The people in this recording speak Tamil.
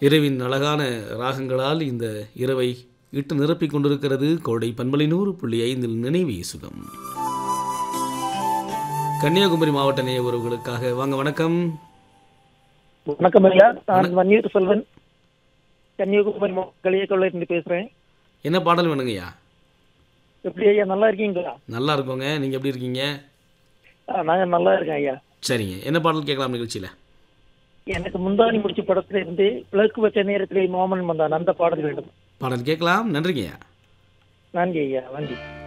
இரவின் அழகான ராகங்களால் இந்த இரவை இட்டு நிரப்பிக் கொண்டிருக்கிறது கோடை பண்பலை நூறு புள்ளி ஐந்தில் நினைவே சுகம் கன்னியாகுமரி மாவட்ட நேய உறவுகளுக்காக வாங்க வணக்கம் வணக்கம் ஐயா நான் வன்னியூர் செல்வன் கன்னியாகுமரி களியக்கொள்ள இருந்து பேசுறேன் என்ன பாடல் வேணுங்கய்யா எப்படி ஐயா நல்லா இருக்கீங்களா நல்லா இருக்கோங்க நீங்கள் எப்படி இருக்கீங்க ஆ, நாங்க நல்லா இருக்கேன் ஐயா சரிங்க என்ன பாடல் கேட்கலாம் நிகழ்ச்சியில் எனக்கு முந்தானி முடிச்ச படத்துல இருந்து விளக்கு வச்ச நேரத்திலே மோமன் வந்தான் அந்த பாடல் வேண்டும் பாடல் கேட்கலாம் நன்றிங்கய்யா நன்றி ஐயா நன்றி